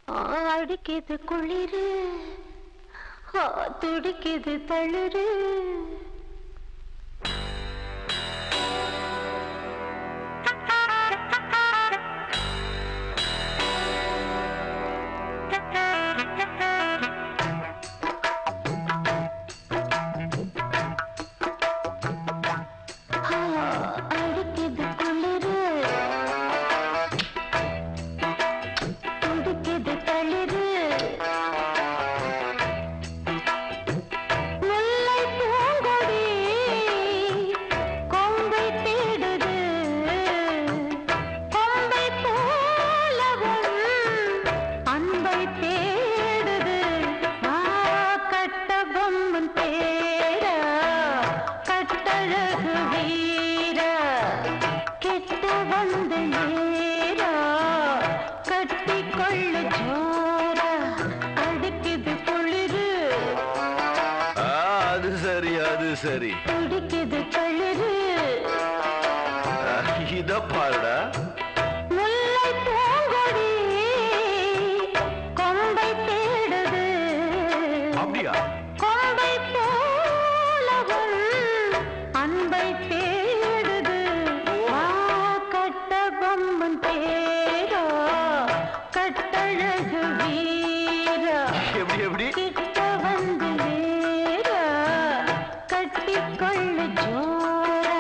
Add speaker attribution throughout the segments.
Speaker 1: அடிக்குது குளிரு ஆ, துடிக்குது தளிரு ஆ, அடிக்குது குளிரு துடிக்குது தளிரு முல்லை பூங்கொடி கொம்பை தேடுது கொம்பை போலவும் அன்பை தேடுது வா கட்ட பொம்மன் தேட கட்டழகு வீர கெட்ட வந்து நேரா கட்டி கொள்ளு ஜோரா அடிக்குது குளிரு
Speaker 2: ஆ, அது சரி அது சரி
Speaker 1: துடிக்குது தளிரு
Speaker 2: ஆ, இத பாருடா
Speaker 1: முல்லை பூங்கொடி கொம்பை தேடுது
Speaker 2: அப்படியா
Speaker 1: கொம்பை போலவும் அன்பை தேடுது வா கட்ட பொம்மன் தேரா கட்டழகு வீரா
Speaker 2: எப்படி எப்படி
Speaker 1: கிட்ட வந்து நேரா கட்டிக்கொள்ளு ஜோரா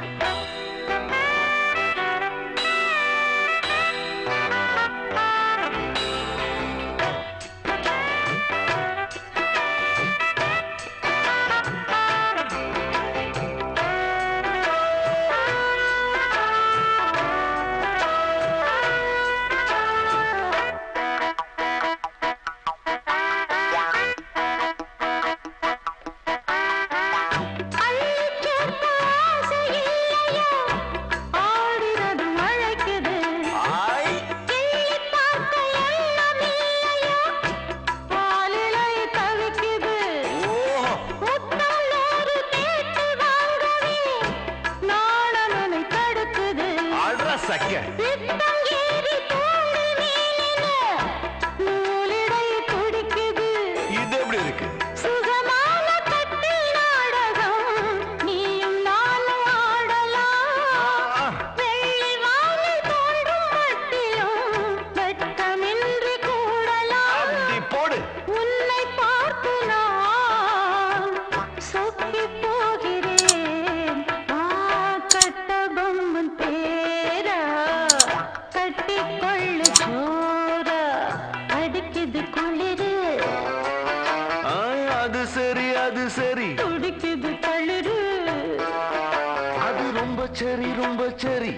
Speaker 1: அள்ளிச்சேர்த்த ஆசை இல்லையா? ஆடினது மழைக்குது.
Speaker 2: ஆய்
Speaker 1: கிள்ளிப் பார்த்த எண்ணம் இல்லையா? பாலிலை தவிக்குது.
Speaker 2: ஓஹோ
Speaker 1: முத்தம் நூறு கேட்டு வாங்கவே நாணமனை தடுக்குது.
Speaker 2: அட்ரா சக்க
Speaker 1: பித்தம் ஏறி தோள் மேலின நூலிடை துடிக்குது
Speaker 2: இது எப்படி இருக்கு
Speaker 1: சுகமான கட்டி நாடகம் நீயும் நானும் ஆடலாம்
Speaker 2: ஆ,
Speaker 1: வெள்ளி வானில் தோன்றும் மட்டிலும் வெட்கமின்றி கூடலாம்
Speaker 2: அப்படி போடு
Speaker 1: உன்னை பார்த்து நான் சொக்கி போகிறேன் ஆ கட்ட பொம்மன் தேரா கட்டிக்கொள்ளு ஜோரா அடிக்குது குளிரு
Speaker 2: ஆ, அது சரி அது சரி
Speaker 1: துடிக்குது தளிரு
Speaker 2: அது ரொம்ப சரி ரொம்ப சரி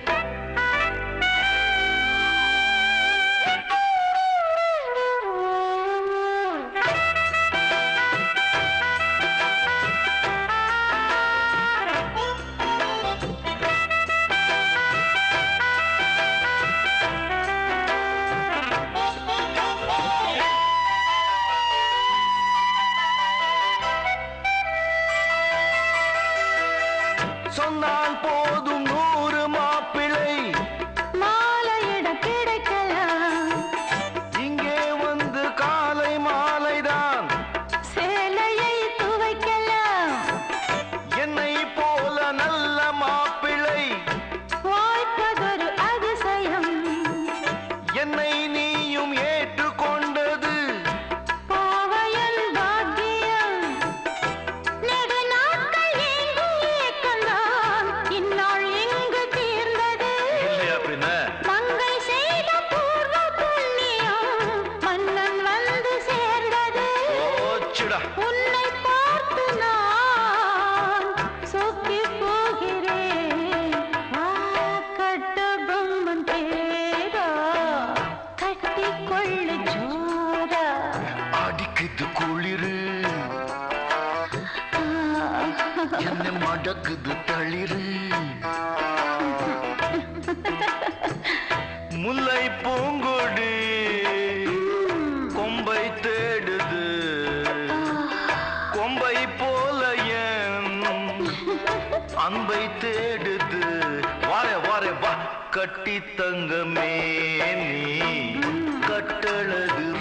Speaker 2: சொன்னால் போதும் நூறு மாப்பிள்ளை
Speaker 1: மாலையிட கிடைக்கலாம்
Speaker 2: இங்கே வந்து காலை மாலைதான்
Speaker 1: சேலையை துவைக்கலாம்
Speaker 2: என்னை போல நல்ல மாப்பிள்ளை
Speaker 1: வாய்ப்பதொரு அதிசயம்
Speaker 2: என்னை நீயும் ஏற்றுக்கொண்டது
Speaker 1: பாவையன் பாக்கியம் நெடு நாட்கள் ஏங்கும் ஏக்கம்தான் இந்நாள் எங்கு தீர்ந்தது
Speaker 2: இல்லையா பின்ன
Speaker 1: மங்கை செய்த பூர்வ புண்ணியம் மன்னன் வந்து சேர்ந்தது
Speaker 2: ஓச்சுடா
Speaker 1: உன்னை பார்த்து நான் சொக்கி போகிறேன் ஆ, கட்ட பொம்மன் தேரா கட்டிக்கொள்ளு ஜோரா
Speaker 2: அடிக்குது குளிரு என்ன மடக்குது தளிரு முல்லை பூங்கொடி கொம்பை தேடுது கொம்பை போல என் அன்பை தேடுது வாரே வாரே வா கட்டி தங்கமே நீ கட்டழகு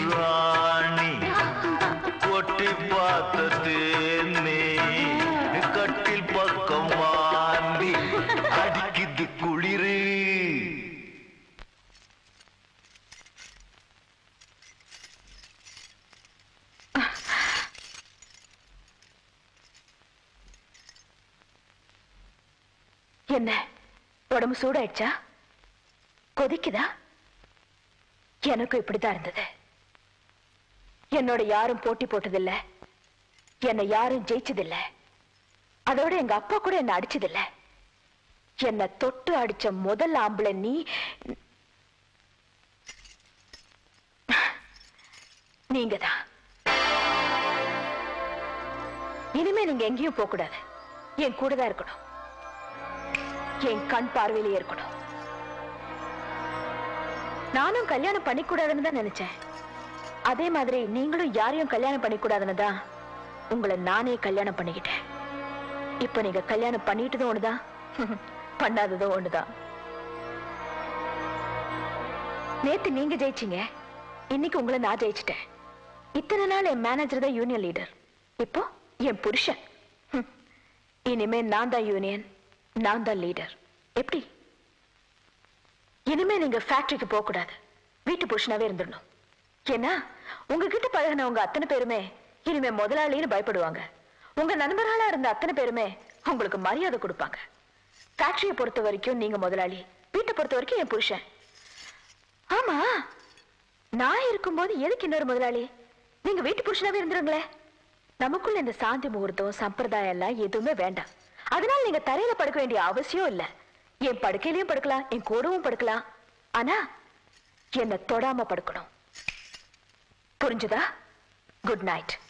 Speaker 3: என்ன உடம்பு சூடாயிடுச்சா கொதிக்குதா எனக்கும் இப்படித்தான் இருந்தது என்னோட யாரும் போட்டி போட்டதில்ல என்னை யாரும் ஜெயிச்சதில்ல அதோட எங்க அப்பா கூட என்ன அடிச்சதில்ல என்னை தொட்டு அடிச்ச முதல் ஆம்பளை நீ நீங்கதான் இனிமே நீங்க எங்கேயும் போக கூடாது என் கூட தான் இருக்கணும் என் கண் பார்வையிலேயே இருக்கணும் நானும் கல்யாணம் பண்ணிக்கூடாதுன்னு தான் நினைச்சேன் அதே மாதிரி நீங்களும் யாரையும் கல்யாணம் பண்ணிக்கூடாதுன்னு தான் உங்களை நானே கல்யாணம் பண்ணிக்கிட்டேன் இப்ப நீங்க கல்யாணம் பண்ணிட்டதும் ஒண்ணுதான் பண்ணாததும் ஒண்ணுதான் நேத்து நீங்க ஜெயிச்சீங்க இன்னைக்கு உங்களை நான் ஜெயிச்சிட்டேன் இத்தனை நாள் என் மேனேஜர் தான் யூனியன் லீடர் இப்போ என் புருஷன் ஹம். இனிமே நான் தான் யூனியன் நான் தான் லீடர் எப்படி இனிமே நீங்க ஃபேக்டரிக்கு போக கூடாது வீட்டு புருஷனாவே இருந்துடணும் ஏன்னா உங்ககிட்ட பழகினவங்க அத்தனை பேருமே இனிமே முதலாளின்னு பயப்படுவாங்க உங்க நண்பர்களா இருந்த அத்தனை பேருமே உங்களுக்கு மரியாதை கொடுப்பாங்க ஃபேக்டரியை பொறுத்த வரைக்கும் நீங்க முதலாளி வீட்டை பொறுத்த வரைக்கும் என் புருஷன் ஆமா நான் இருக்கும்போது எதுக்கு இன்னொரு முதலாளி நீங்க வீட்டு புருஷனாவே இருந்துருங்களே நமக்குள்ள இந்த சாந்தி முகூர்த்தம் சம்பிரதாயம் எல்லாம் எதுவுமே வேண்டாம் அதனால நீங்க தரையில படுக்க வேண்டிய அவசியம் இல்ல என் படுக்கையிலயும் படுக்கலாம் என் கூடவும் படுக்கலாம் ஆனா என்னை தொடாம படுக்கணும் புரிஞ்சுதா குட் நைட்